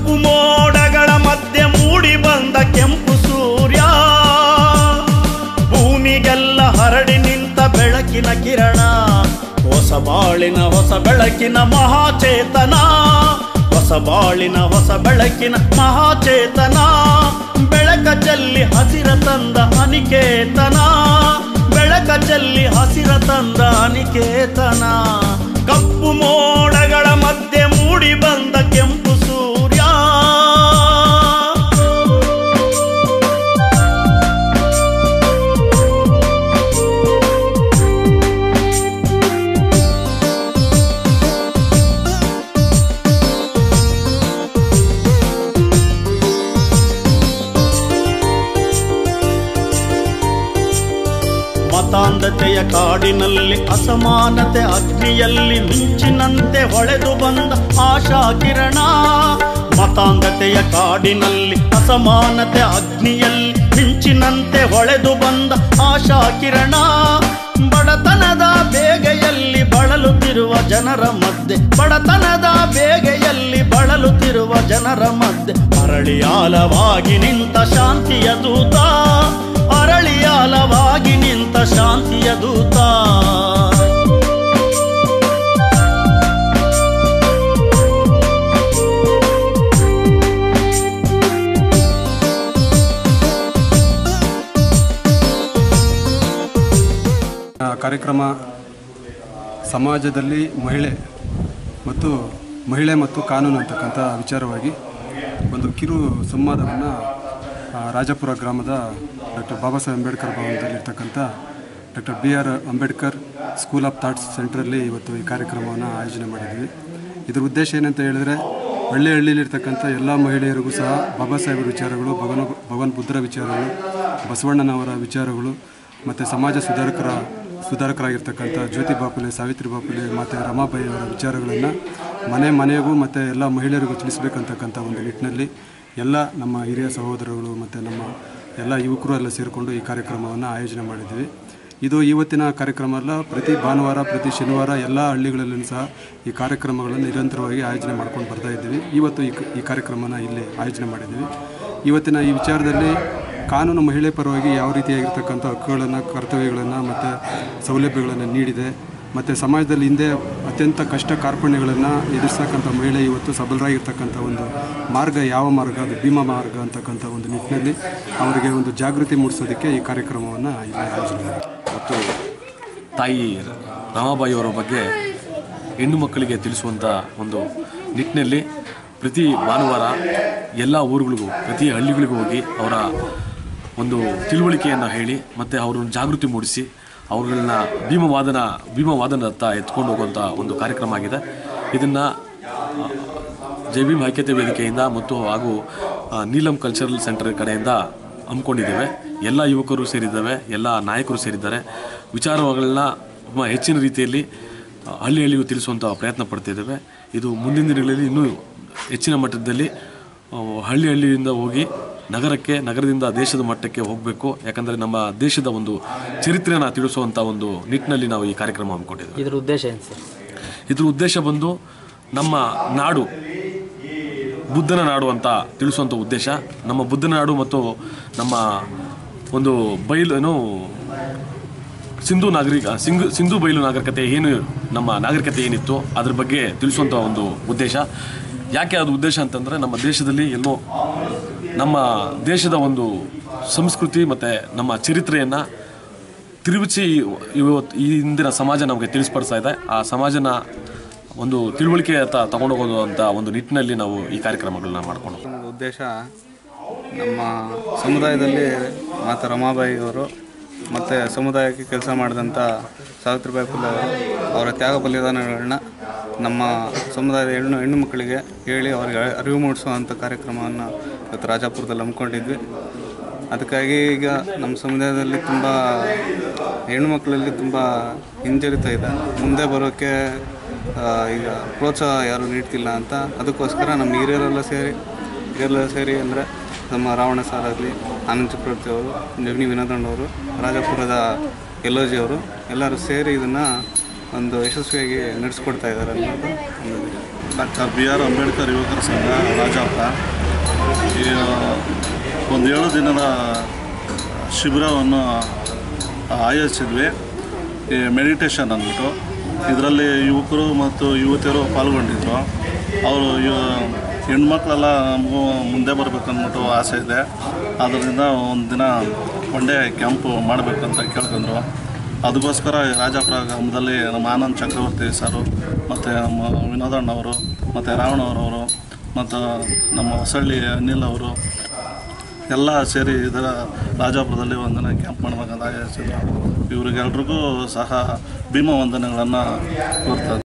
ಕಪ್ಪು ಮೋಡಗಳ ಮಧ್ಯೆ ಮೂಡಿ ಬಂದ ಕೆಂಪು ಸೂರ್ಯ ಭೂಮಿಗೆಲ್ಲ ಹರಡಿ ನಿಂತ ಬೆಳಕಿನ ಕಿರಣ ಹೊಸ ಬಾಳಿನ ಹೊಸ ಬೆಳಕಿನ ಮಹಾಚೇತನ ಹೊಸ ಬಾಳಿನ ಹೊಸ ಬೆಳಕಿನ ಮಹಾಚೇತನ ಬೆಳಕ ಚೆಲ್ಲಿ ಹಸಿರ ತಂದ ಅನಿಕೇತನ ಬೆಳಕ ಚೆಲ್ಲಿ ಹಸಿರ ತಂದ ಅನಿಕೇತನ ಕಪ್ಪು ಮೋಡಗಳ ಮಧ್ಯೆ ಮೂಡಿ ಬಂದ ಕೆಂಪು ಸೂರ್ಯ ಮತಾಂಧತೆಯ ಕಾಡಿನಲ್ಲಿ ಅಸಮಾನತೆ ಅಗ್ನಿಯಲ್ಲಿ ಮಿಂಚಿನಂತೆ ಹೊಳೆದು ಬಂದ ಆಶಾ ಕಿರಣ ಮತಾಂಧತೆಯ ಕಾಡಿನಲ್ಲಿ ಅಸಮಾನತೆ ಅಗ್ನಿಯಲ್ಲಿ ಮಿಂಚಿನಂತೆ ಹೊಳೆದು ಬಂದ ಆಶಾ ಕಿರಣ ಬಡತನದ ಬೇಗೆಯಲ್ಲಿ ಬಳಲುತ್ತಿರುವ ಜನರ ಮಧ್ಯೆ ಬಡತನದ ಬೇಗೆಯಲ್ಲಿ ಬಳಲುತ್ತಿರುವ ಜನರ ಮಧ್ಯೆ ಅರಳಿಯಾಲವಾಗಿ ನಿಂತ ಶಾಂತಿಯ ದೂತ ಅರಳಿಯಾಲವಾಗಿ ನಿಂತ ಶಾಂತಿಯ ದೂತ ಆ ಕಾರ್ಯಕ್ರಮ ಸಮಾಜದಲ್ಲಿ ಮಹಿಳೆ ಮತ್ತು ಮಹಿಳೆ ಮತ್ತು ಕಾನೂನು ಅಂತಕ್ಕಂಥ ವಿಚಾರವಾಗಿ ಒಂದು ಕಿರು ಸಂವಾದವನ್ನು ರಾಜಪುರ ಗ್ರಾಮದ ಡಾಕ್ಟರ್ ಬಾಬಾ ಸಾಹೇಬ್ ಅಂಬೇಡ್ಕರ್ ಭವನದಲ್ಲಿರ್ತಕ್ಕಂಥ doctor B R Ambedkar school of thoughts ಸೆಂಟ್ರಲ್ಲಿ ಇವತ್ತು ಈ ಕಾರ್ಯಕ್ರಮವನ್ನು ಆಯೋಜನೆ ಮಾಡಿದ್ವಿ ಇದರ ಉದ್ದೇಶ ಏನಂತ ಹೇಳಿದ್ರೆ ಹಳ್ಳಿ ಹಳ್ಳಿಲಿರ್ತಕ್ಕಂಥ ಎಲ್ಲ ಮಹಿಳೆಯರಿಗೂ ಸಹ ಬಾಬಾ ಸಾಹೇಬರ ವಿಚಾರಗಳು ಭಗವನ್ ಭಗವಾನ್ ಬುದ್ಧರ ವಿಚಾರಗಳು ಬಸವಣ್ಣನವರ ವಿಚಾರಗಳು ಮತ್ತು ಸಮಾಜ ಸುಧಾರಕರ ಸುಧಾರಕರಾಗಿರ್ತಕ್ಕಂಥ ಜ್ಯೋತಿ ಬಾಪುಲೆ ಸಾವಿತ್ರಿ ಬಾಪುಲೆ ಮತ್ತು ರಮಾಬಾಯಿ ಅವರ ವಿಚಾರಗಳನ್ನು ಮನೆ ಮನೆಗೂ ಮತ್ತು ಎಲ್ಲ ಮಹಿಳೆಯರಿಗೂ ತಿಳಿಸ್ಬೇಕಂತಕ್ಕಂಥ ಒಂದು ನಿಟ್ಟಿನಲ್ಲಿ ಎಲ್ಲ ನಮ್ಮ ಹಿರಿಯ ಸಹೋದರಗಳು ಮತ್ತು ನಮ್ಮ ಎಲ್ಲ ಯುವಕರು ಎಲ್ಲ ಸೇರಿಕೊಂಡು ಈ ಕಾರ್ಯಕ್ರಮವನ್ನು ಆಯೋಜನೆ ಮಾಡಿದ್ವಿ ಇದು ಇವತ್ತಿನ ಕಾರ್ಯಕ್ರಮ ಅಲ್ಲ ಪ್ರತಿ ಭಾನುವಾರ ಪ್ರತಿ ಶನಿವಾರ ಎಲ್ಲ ಹಳ್ಳಿಗಳಲ್ಲೂ ಸಹ ಈ ಕಾರ್ಯಕ್ರಮಗಳನ್ನು ನಿರಂತರವಾಗಿ ಆಯೋಜನೆ ಮಾಡ್ಕೊಂಡು ಬರ್ತಾ ಇದ್ದೀವಿ ಇವತ್ತು ಈ ಕ- ಈ ಕಾರ್ಯಕ್ರಮನ ಇಲ್ಲಿ ಆಯೋಜನೆ ಮಾಡಿದ್ದೀವಿ ಇವತ್ತಿನ ಈ ವಿಚಾರದಲ್ಲಿ ಕಾನೂನು ಮಹಿಳೆ ಪರವಾಗಿ ಯಾವ ರೀತಿಯಾಗಿರ್ತಕ್ಕಂಥ ಹಕ್ಕುಗಳನ್ನು ಕರ್ತವ್ಯಗಳನ್ನು ಮತ್ತು ಸೌಲಭ್ಯಗಳನ್ನು ನೀಡಿದೆ ಮತ್ತು ಸಮಾಜದಲ್ಲಿ ಹಿಂದೆ ಅತ್ಯಂತ ಕಷ್ಟ ಕಾರ್ಪಣ್ಯಗಳನ್ನು ಎದುರಿಸ್ತಕ್ಕಂಥ ಮಹಿಳೆ ಇವತ್ತು ಸಬಲರಾಗಿರ್ತಕ್ಕಂಥ ಒಂದು ಮಾರ್ಗ ಯಾವ ಮಾರ್ಗ ಅದು ಭೀಮಾ ಮಾರ್ಗ ಅಂತಕ್ಕಂಥ ಒಂದು ನಿಟ್ಟಿನಲ್ಲಿ ಅವರಿಗೆ ಒಂದು ಜಾಗೃತಿ ಮೂಡಿಸೋದಕ್ಕೆ ಈ ಕಾರ್ಯಕ್ರಮವನ್ನು ಇಲ್ಲಿ ಆಯೋಜನೆ ಮಾಡಿದ್ದೀವಿ. ಮತ್ತು ತಾಯಿ ರಮಾಬಾಯಿಯವರ ಬಗ್ಗೆ ಹೆಣ್ಣು ಮಕ್ಕಳಿಗೆ ತಿಳಿಸುವಂಥ ಒಂದು ನಿಟ್ಟಿನಲ್ಲಿ ಪ್ರತಿ ಭಾನುವಾರ ಎಲ್ಲ ಊರುಗಳಿಗೂ ಪ್ರತಿ ಹಳ್ಳಿಗಳಿಗೂ ಹೋಗಿ ಅವರ ಒಂದು ತಿಳುವಳಿಕೆಯನ್ನು ಹೇಳಿ ಮತ್ತು ಅವ್ರನ್ನ ಜಾಗೃತಿ ಮೂಡಿಸಿ ಅವ್ರಗಳನ್ನ ಭೀಮವಾದನ ಭೀಮವಾದನದತ್ತ ಎತ್ಕೊಂಡು ಹೋಗುವಂಥ ಒಂದು ಕಾರ್ಯಕ್ರಮ ಆಗಿದೆ ಇದನ್ನು ಜೈ ಭೀಮ್ ಐಕ್ಯತೆ ವೇದಿಕೆಯಿಂದ ಮತ್ತು ಹಾಗೂ ಆ, ನೀಲಂ ಕಲ್ಚರಲ್ ಸೆಂಟರ್ ಕಡೆಯಿಂದ ಹಮ್ಮಿಕೊಂಡಿದ್ದೇವೆ ಎಲ್ಲ ಯುವಕರು ಸೇರಿದ್ದೇವೆ ಎಲ್ಲ ನಾಯಕರು ಸೇರಿದ್ದಾರೆ ವಿಚಾರಗಳನ್ನ ತುಂಬ ಹೆಚ್ಚಿನ ರೀತಿಯಲ್ಲಿ ಆ, ಹಳ್ಳಿ ಹಳ್ಳಿಗೂ ತಿಳಿಸುವಂಥ ಪ್ರಯತ್ನ ಪಡ್ತಿದ್ದೇವೆ ಇದು ಮುಂದಿನ ದಿನಗಳಲ್ಲಿ ಇನ್ನೂ ಹೆಚ್ಚಿನ ಮಟ್ಟದಲ್ಲಿ ಆ, ಹಳ್ಳಿ ಹಳ್ಳಿಯಿಂದ ಹೋಗಿ ನಗರಕ್ಕೆ ನಗರದಿಂದ ದೇಶದ ಮಟ್ಟಕ್ಕೆ ಹೋಗಬೇಕು ಯಾಕಂದರೆ ನಮ್ಮ ದೇಶದ ಒಂದು ಚರಿತ್ರೆಯನ್ನು ತಿಳಿಸುವಂಥ ಒಂದು ನಿಟ್ಟಿನಲ್ಲಿ ನಾವು ಈ ಕಾರ್ಯಕ್ರಮ ಹಮ್ಮಿಕೊಂಡಿದ್ದೇವೆ ಇದ್ರ ಉದ್ದೇಶ ಏನು ಸರ್ ಇದ್ರ ಉದ್ದೇಶ ಬಂದು ನಮ್ಮ ನಾಡು ಬುದ್ಧನ ನಾಡು ಅಂತ ತಿಳಿಸುವಂಥ ಉದ್ದೇಶ ನಮ್ಮ ಬುದ್ಧನ ನಾಡು ಮತ್ತು ನಮ್ಮ ಒಂದು ಬಯಲು ಏನು ಸಿಂಧು ನಾಗರಿಕ ಸಿಂಧು ಸಿಂಧು ಬಯಲು ನಾಗರಿಕತೆ ಏನು ನಮ್ಮ ನಾಗರಿಕತೆ ಏನಿತ್ತು ಅದ್ರ ಬಗ್ಗೆ ತಿಳಿಸುವಂಥ ಒಂದು ಉದ್ದೇಶ ಯಾಕೆ ಅದು ಉದ್ದೇಶ ಅಂತಂದರೆ ನಮ್ಮ ದೇಶದಲ್ಲಿ ಎಲ್ಲೋ ನಮ್ಮ ದೇಶದ ಒಂದು ಸಂಸ್ಕೃತಿ ಮತ್ತು ನಮ್ಮ ಚರಿತ್ರೆಯನ್ನು ತಿರುಗಿಸಿ ಇವತ್ತು ಈ ಹಿಂದಿನ ಸಮಾಜ ನಮಗೆ ತಿಳಿಸ್ಪಡಿಸ್ತಾ ಇದೆ ಆ ಸಮಾಜನ ಒಂದು ತಿಳುವಳಿಕೆ ಅಂತ ತಗೊಂಡೋಗೋದು ಒಂದು ನಿಟ್ಟಿನಲ್ಲಿ ನಾವು ಈ ಕಾರ್ಯಕ್ರಮಗಳನ್ನ ಮಾಡ್ಕೊಂಡು ಹೋಗ್ತೀವಿ. ಒಂದು ಉದ್ದೇಶ ನಮ್ಮ ಸಮುದಾಯದಲ್ಲಿ ಮಾತಾ ರಮಾಬಾಯಿ ಅವರು ಮತ್ತು ಸಮುದಾಯಕ್ಕೆ ಕೆಲಸ ಮಾಡಿದಂಥ ಸಾವಿತ್ರಿಬಾಯಿ ಫುಲೆ ಅವರು ಅವರ ತ್ಯಾಗ ಬಲಿದಾನಗಳನ್ನ ನಮ್ಮ ಸಮುದಾಯದ ಹೆಣ್ಣು ಹೆಣ್ಣು ಮಕ್ಕಳಿಗೆ ಹೇಳಿ ಅವರಿಗೆ ಅರಿವು ಮೂಡಿಸುವಂಥ ಕಾರ್ಯಕ್ರಮವನ್ನು ಇವತ್ತು ರಾಜಾಪುರದಲ್ಲಿ ಹಮ್ಮಿಕೊಂಡಿದ್ವಿ ಅದಕ್ಕಾಗಿ ಈಗ ನಮ್ಮ ಸಮುದಾಯದಲ್ಲಿ ತುಂಬ ಹೆಣ್ಣು ಮಕ್ಕಳಲ್ಲಿ ತುಂಬ ಹಿಂಜರಿತ ಇದೆ ಮುಂದೆ ಬರೋಕ್ಕೆ ಆ, ಈಗ ಪ್ರೋತ್ಸಾಹ ಯಾರು ನೀಡ್ತಿಲ್ಲ ಅಂತ ಅದಕ್ಕೋಸ್ಕರ ನಮ್ಮ ಹಿರಿಯರೆಲ್ಲ ಸೇರಿ ಹಿರಿಯರೆಲ್ಲ ಸೇರಿ ಅಂದರೆ ನಮ್ಮ ರಾವಣ ಸರ್ ಆಗಲಿ ಆನಂದ್ ಚಕ್ರವರ್ತಿ ಅವರು ಜಗನಿ ವಿನೋದಣ್ಣ ಅವರು ರಾಜಪುರದ ಎಲ್ಲೋಜಿ ಅವರು ಎಲ್ಲರೂ ಸೇರಿ ಇದನ್ನು ಒಂದು ಯಶಸ್ವಿಯಾಗಿ ನಡೆಸ್ಕೊಡ್ತಾ ಇದ್ದಾರೆ ಅನ್ನೋದು ಒಂದು ಡಾಕ್ಟರ್ ಬಿ ಆರ್ ಅಂಬೇಡ್ಕರ್ ಯುವಕರ ಸಂಘ ರಾಜಾಪುರ ಈ ಒಂದು ಏಳು ದಿನದ ಶಿಬಿರವನ್ನು ಆಯೋಜಿಸಿದ್ವಿ ಈ ಮೆಡಿಟೇಷನ್ ಅಂದ್ಬಿಟ್ಟು ಇದರಲ್ಲಿ ಯುವಕರು ಮತ್ತು ಯುವತಿಯರು ಪಾಲ್ಗೊಂಡಿದ್ದರು ಅವರು ಹೆಣ್ಮಕ್ಳೆಲ್ಲ ನಮಗೂ ಮುಂದೆ ಬರ್ಬೇಕಂದ್ಬಿಟ್ಟು ಆಸೆ ಇದೆ ಆದ್ದರಿಂದ ಒಂದು ದಿನ ಒನ್ ಡೇ ಕ್ಯಾಂಪು ಮಾಡಬೇಕಂತ ಕೇಳ್ಕೊಂಡ್ರು ಅದಕ್ಕೋಸ್ಕರ ಈ ರಾಜಾಪುರ ಗ್ರಾಮದಲ್ಲಿ ನಮ್ಮ ಆನಂದ್ ಚಕ್ರವರ್ತಿ ಸರು ಮತ್ತು ನಮ್ಮ ವಿನೋದಣ್ಣವರು ಮತ್ತು ರಾವಣವರವರು ಮತ್ತು ನಮ್ಮ ಹೊಸಳ್ಳಿ ಅನಿಲ್ ಅವರು ಎಲ್ಲ ಸೇರಿ ಇದರ ರಾಜಾಪುರದಲ್ಲಿ ಒಂದಿನ ಕ್ಯಾಂಪ್ ಮಾಡ್ಬೇಕಂತ ಆಯೋಜಿಸಿದ್ರು ಇವರಿಗೆಲ್ರಿಗೂ ಸಹ ಭೀಮ ವಂದನೆಗಳನ್ನು ಕೋರ್ತಾ